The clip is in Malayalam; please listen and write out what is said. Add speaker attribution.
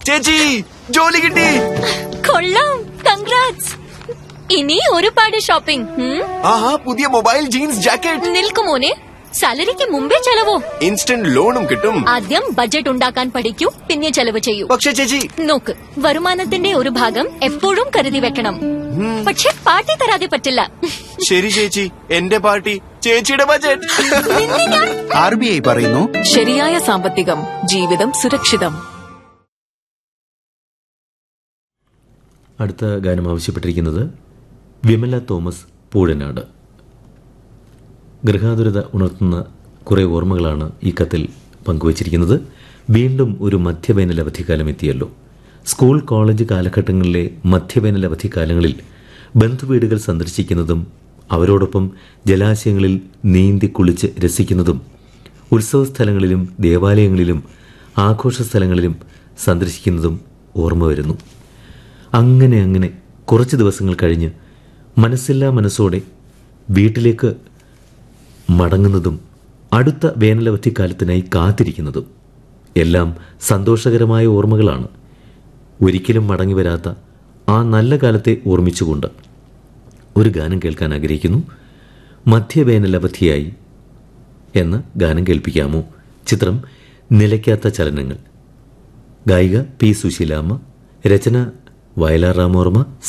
Speaker 1: ചേച്ചി ജോലി കിട്ടി
Speaker 2: കൊള്ളാം കൺഗ്രാറ്റ്സ് ഇനി ഒരുപാട് ഷോപ്പിംഗ് ഉം?
Speaker 1: ആഹാ പുതിയ മൊബൈൽ ജീൻസ് ജാക്കറ്റ്
Speaker 2: നിൽക്കുമോനെ സാലറിക്ക് മുമ്പേ ചെലവോ
Speaker 1: ഇൻസ്റ്റന്റ് ലോണും കിട്ടും
Speaker 2: ആദ്യം ബഡ്ജറ്റ് ഉണ്ടാക്കാൻ പഠിക്കൂ പിന്നെ ചെലവ് ചെയ്യൂ
Speaker 1: പക്ഷെ ചേച്ചി
Speaker 2: നോക്ക് വരുമാനത്തിന്റെ ഒരു ഭാഗം എപ്പോഴും കരുതി വെക്കണം പക്ഷെ പാർട്ടി തരാതെ പറ്റില്ല
Speaker 1: ശരി ചേച്ചി എന്റെ പാർട്ടി ചേച്ചിയുടെ ബജറ്റ്
Speaker 2: നിന്നെ ഞാൻ
Speaker 3: ആർ ബി ഐ പറയുന്നു
Speaker 4: ശരിയായ സാമ്പത്തികം ജീവിതം സുരക്ഷിതം
Speaker 5: അടുത്ത ഗാനം ആവശ്യപ്പെട്ടിരിക്കുന്നത് വിമല തോമസ് പൂഴനാട് ഗൃഹാതുരത ഉണർത്തുന്ന കുറേ ഓർമ്മകളാണ് ഈ കത്തിൽ പങ്കുവച്ചിരിക്കുന്നത് വീണ്ടും ഒരു മധ്യവേനൽ അവധിക്കാലം എത്തിയല്ലോ സ്കൂൾ കോളേജ് കാലഘട്ടങ്ങളിലെ മധ്യവേനൽ അവധിക്കാലങ്ങളിൽ ബന്ധുവീടുകൾ സന്ദർശിക്കുന്നതും അവരോടൊപ്പം ജലാശയങ്ങളിൽ നീന്തി കുളിച്ച് രസിക്കുന്നതും ഉത്സവ സ്ഥലങ്ങളിലും ദേവാലയങ്ങളിലും ആഘോഷ സ്ഥലങ്ങളിലും സന്ദർശിക്കുന്നതും ഓർമ്മ വരുന്നു അങ്ങനെ അങ്ങനെ കുറച്ച് ദിവസങ്ങൾ കഴിഞ്ഞ് മനസ്സില്ലാ മനസ്സോടെ വീട്ടിലേക്ക് മടങ്ങുന്നതും അടുത്ത വേനലവധിക്കാലത്തിനായി കാത്തിരിക്കുന്നതും എല്ലാം സന്തോഷകരമായ ഓർമ്മകളാണ് ഒരിക്കലും മടങ്ങി വരാത്ത ആ നല്ല കാലത്തെ ഓർമ്മിച്ചുകൊണ്ട് ഒരു ഗാനം കേൾക്കാൻ ആഗ്രഹിക്കുന്നു മധ്യവേനലവധിയായി എന്ന ഗാനം കേൾപ്പിക്കാമോ ചിത്രം നിലയ്ക്കാത്ത ചലനങ്ങൾ ഗായിക പി സുശീലാമ്മ രചന വയലാർ രാമോർമ്മ